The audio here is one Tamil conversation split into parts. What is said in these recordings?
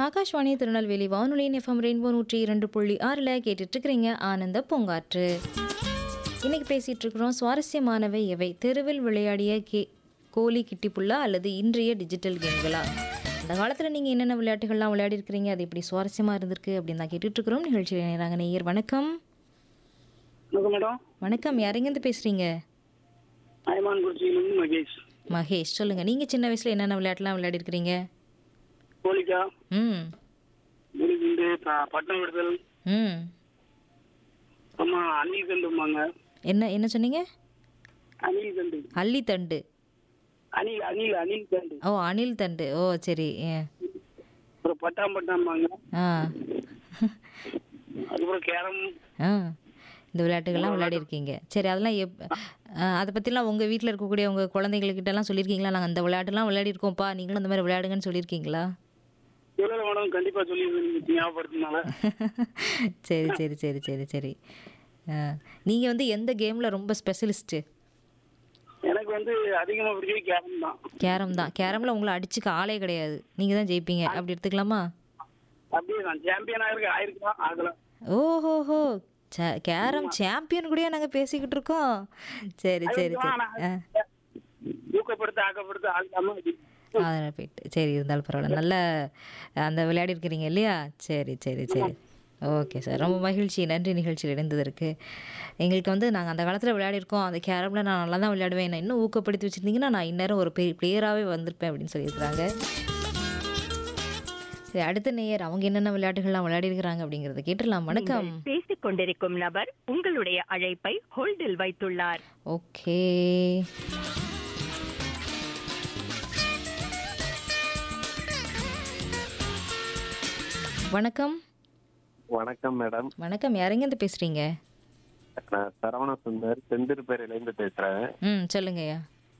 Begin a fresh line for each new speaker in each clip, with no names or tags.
ஆகாஷ்வாணி திருநெல்வேலி வானொலியின் எஃப்எம் ரெயின்போ நூற்றி இரண்டு புள்ளி ஆறில் கேட்டுட்டு இருக்கிறீங்க ஆனந்த பூங்காற்று இன்னைக்கு பேசிட்டு இருக்கிறோம் சுவாரஸ்யமானவை எவை தெருவில் விளையாடிய கே கோலி கிட்டிப்புல்லா அல்லது இன்றைய டிஜிட்டல் கேம்களா அந்த காலத்தில் நீங்கள் என்னென்ன விளையாட்டுகள்லாம் விளையாடி இருக்கிறீங்க அது இப்படி சுவாரஸ்யமாக இருந்திருக்கு அப்படின்னு தான் கேட்டுட்டு இருக்கிறோம் நிகழ்ச்சியில் இணைகிறாங்க நேயர் வணக்கம்
வணக்கம் மேடம்
வணக்கம் யாரெங்கேருந்து பேசுகிறீங்க
ஐமான் குறிச்சியிலிருந்து மகேஷ்
மகேஷ் சொல்லுங்கள் நீங்கள் சின்ன வயசில் என்னென்ன விளையாட்டுலாம் விளையாடி இருக்கிறீங்க
கோலிக்கா
ம்
முருகுண்டு பட்டம் விடுதல்
ம்
அம்மா அணில் கண்டுமாங்க
என்ன என்ன சொன்னீங்க
அணில் கண்டு
அல்லித்தண்டு
அணில் அணில் அணில் கண்டு
ஓ அணில் தண்டு ஓ சரி ஏ.
அப்புறம் பட்டாம் பட்டாம்பாங்க
ஆ
அதுக்கப்புறம் கேரம்
ஆ இந்த விளையாட்டுகள்லாம் விளையாடி இருக்கீங்க சரி அதெல்லாம் எப் ஆ, அதை பற்றிலாம் உங்கள் வீட்டில் இருக்கக்கூடிய உங்கள் குழந்தைங்கக்கிட்டலாம் சொல்லியிருக்கீங்களா நாங்கள் அந்த விளையாட்டுலாம் விளையாடி இருக்கோம்ப்பா நீங்களும் அந்த மாதிரி விளையாடுங்கன்னு சொல்லியிருக்கீங்களா
சொல்லல மேடம் கண்டிப்பா சொல்லியிருக்கேன் ஞாபகப்படுத்தினால
சரி சரி சரி சரி சரி நீங்கள் வந்து எந்த கேமில் ரொம்ப ஸ்பெஷலிஸ்ட்டு
எனக்கு வந்து அதிகமா பிடிச்சது கேரம் தான்
கேரம் தான் கேரமில் உங்களை அடிச்சுக்க ஆளே கிடையாது நீங்கள் தான் ஜெயிப்பீங்க அப்படி எடுத்துக்கலாமா
அப்படியே தான் சாம்பியன் ஆயிருக்கு ஆயிருக்கலாம் ஆகல
ஓஹோஹோ ச கேரம் சாம்பியன் கூடயே நாங்கள் பேசிக்கிட்டு இருக்கோம் சரி சரி சரி ஆ
ஊக்கப்படுத்த ஆக்கப்படுத்த ஆகாம
அதில் போயிட்டு சரி இருந்தாலும் பரவாயில்ல நல்ல அந்த விளையாடி இருக்கிறீங்க இல்லையா சரி சரி சரி ஓகே சார் ரொம்ப மகிழ்ச்சி நன்றி நிகழ்ச்சியில் இணைந்ததற்கு எங்களுக்கு வந்து நாங்கள் அந்த காலத்தில் விளையாடிருக்கோம் அந்த கேரமில் நான் நல்லா தான் விளையாடுவேன் நான் இன்னும் ஊக்கப்படுத்தி வச்சுருந்தீங்கன்னா நான் இந்நேரம் ஒரு பெரிய பிளேயராகவே வந்திருப்பேன் அப்படின்னு சொல்லியிருக்கிறாங்க சரி அடுத்த நேயர் அவங்க என்னென்ன விளையாட்டுகள்லாம் விளையாடி இருக்கிறாங்க அப்படிங்கிறத கேட்டுடலாம் வணக்கம்
பேசிக் கொண்டிருக்கும் நபர் உங்களுடைய அழைப்பை ஹோல்டில் வைத்துள்ளார்
ஓகே வணக்கம்
வணக்கம் மேடம்
வணக்கம் யாரெங்கேருந்து பேசுறீங்க
நான் சரவண சுந்தர் செந்திருப்பேரிலேருந்து பேசுறேன்
ம் சொல்லுங்கய்யா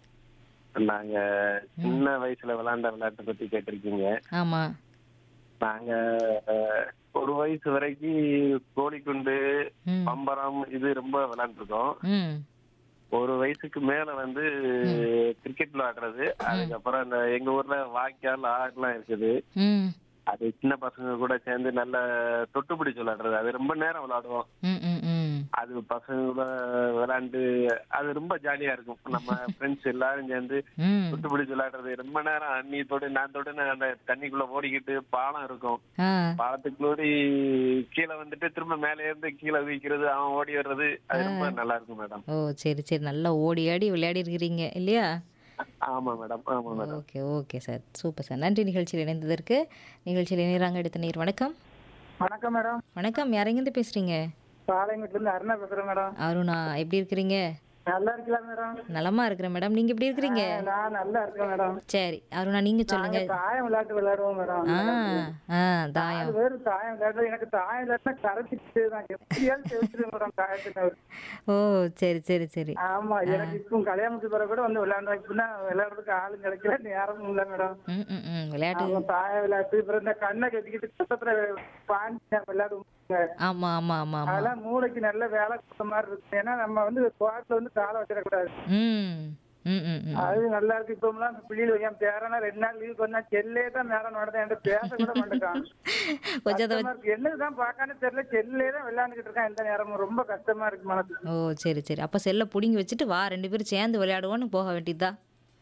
நாங்க சின்ன வயசுல விளையாண்ட விளையாட்டை பத்தி கேட்டிருக்கீங்க
ஆமாம்
நாங்க அஹ், ஒரு வயசு வரைக்கும் கோழிக்குண்டு
ம்
பம்பரம் இது ரொம்ப விளையாண்டுருக்கோம்
ம்
ஒரு வயசுக்கு மேல வந்து கிரிக்கெட் விளையாடுறது அதுக்கப்புறம் இந்த எங்க ஊர்ல வாய்க்கால் ஆறுலாம் இருக்குது
ம்
அது சின்ன பசங்க கூட சேர்ந்து நல்ல தொட்டு பிடிச்சு விளையாடுறது அது ரொம்ப நேரம் விளையாடுவோம்
ம் ம் ம்
அது பசங்க கூட விளையாண்டு அது ரொம்ப ஜாலியா இருக்கும் நம்ம ஃப்ரெண்ட்ஸ் எல்லாரும் சேர்ந்து
ம்
சுட்டு பிடிச்சு விளையாடுறது ரொம்ப நேரம் நீ தொடு நான் தொடுன்னு அந்த தண்ணிக்குள்ள ஓடிக்கிட்டு பாலம் இருக்கும்
ஆ
பாலத்துக்குள்ள ஓடி கீழே வந்துட்டு திரும்ப மேலே இருந்து கீழே வீக்கிறது அவன் ஓடி வர்றது அது ரொம்ப நல்லா இருக்கும் மேடம்
ஓ சரி சரி நல்லா ஓடி ஆடி விளையாடி இருக்கிறீங்க இல்லையா
ஆமா மேடம் ஆமா madam
okay okay sir super sir நன்றி நிகழ்ச்சியில் இணைந்ததற்கு நிகழ்ச்சியில் இணைகிறாங்க அடுத்த நேர் வணக்கம்
வணக்கம் மேடம்
வணக்கம் யாரெங்கேருந்து பேசுறீங்க
பாளையங்கோட்டில இருந்து அருணா பேசுறேன் மேடம்
அருணா எப்படி இருக்கிறீங்க
நல்லா இருக்கலாம் மேடம்
நலமா இருக்கிறேன் மேடம் நீங்க எப்படி இருக்கிறீங்க
நான் நல்லா இருக்கேன் மேடம்
சரி அருணா நீங்க சொல்லுங்க
தாயம் விளையாட்டு விளையாடுவோம் மேடம்
ஆ ஆ தாயம்
அது வேறு தாயம் விளையாடுறது எனக்கு தாயம் விளையாட்டுனா கரைச்சிட்டு நான் எப்படியாவது செலுத்துறேன் மேடம் தாயத்தை
ஓ சரி சரி சரி
ஆமா எனக்கு இப்போ கல்யாணத்துக்கு பிறகு கூட வந்து விளையாடுறேன் இப்படின்னா விளையாடுறதுக்கு ஆளும் கிடைக்கல நேரமும் இல்லை மேடம்
ம் ம் ம் விளையாட்டு
அவங்க தாய விளையாட்டு அப்புறம் இந்த கண்ணை கட்டிக்கிட்டு பக்கத்துல பாஞ்சு விளையாடுவோம்
ஆமா ஆமா ஆமா ஆமா
அதெல்லாம் மூளைக்கு நல்ல வேலை கொடுத்த மாதிரி இருக்கு ஏன்னா நம்ம வந்து கோட்டில் வந்து காலை வச்சிடக்கூடாது
ம் ம் ம் ம்
அது நல்லா இருக்கு இப்போம்லாம் பிள்ளைகள் என் பேரனா ரெண்டு நாள் லீவுக்கு வந்தா செல்லே தான் நேரம் நடந்தேன் என்கிட்ட பேச கூட மாட்டேங்கான்
கொஞ்சம் அதை
கஷ்டமா இருக்கு என்னதான் பார்க்கானே தெரியல செல்லே தான் விளையாண்டுக்கிட்டு இருக்கான் எந்த நேரமும் ரொம்ப கஷ்டமா இருக்கு மனசு
ஓ சரி சரி அப்போ செல்லை பிடுங்கி வச்சுட்டு வா ரெண்டு பேரும் சேர்ந்து விளையாடுவோன்னு போக வேண்டியதா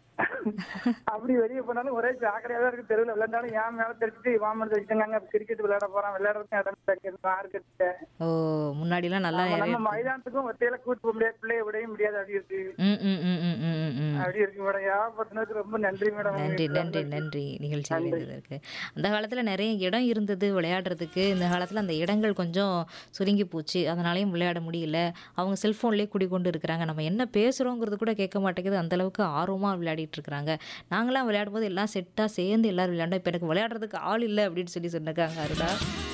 அப்படி வெளியே போனாலும் ஒரே ஜாக்கிரதையா தான் இருக்கு தெருவில் விளையாண்டாலும் என் மேல தெரிஞ்சுட்டு வாமன் தெரிஞ்சுட்டாங்க கிரிக்கெட் விளையாட போறான் விளையாடுறதுக்கு இடம் கிடைக்கிறது மார்க்கெட்டு
ஓ முன்னாடிலாம் நல்லா
நம்ம மைதானத்துக்கும் ஒத்தையில கூட்டு போக முடியாது பிள்ளைய விடவும் முடியாது அப்படி இருக்கு
ம் ம் ம் ம் ம் ம் ம்
அப்படி இருக்கு மேடம் வியாபத்தினதுக்கு ரொம்ப நன்றி மேடம்
நன்றி நன்றி நன்றி நிகழ்ச்சியில் இருந்ததற்கு அந்த காலத்தில் நிறைய இடம் இருந்தது விளையாடுறதுக்கு இந்த காலத்தில் அந்த இடங்கள் கொஞ்சம் சுருங்கி போச்சு அதனாலையும் விளையாட முடியல அவங்க செல்ஃபோன்லேயே குடிக்கொண்டு இருக்கிறாங்க நம்ம என்ன பேசுகிறோங்கிறது கூட கேட்க மாட்டேங்குது அந்த அளவுக்கு ஆர்வமாக விளையாடிட்டு இருக்கிறாங்க நாங்களாம் விளையாடும் போது எல்லாம் செட்டாக சேர்ந்து எல்லாரும் விளையாண்டோம் இப்போ எனக்கு விளையாடுறதுக்கு ஆள் இல்லை அப்படின்னு சொல்லி சொன்னாங்க அருடா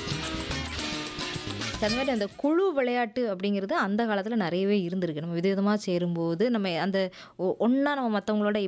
அந்த மாதிரி அந்த குழு விளையாட்டு அப்படிங்கிறது அந்த காலத்தில் நிறையவே இருந்திருக்கு நம்ம விதவிதமாக சேரும்போது நம்ம அந்த ஒன்றா நம்ம மற்றவங்களோட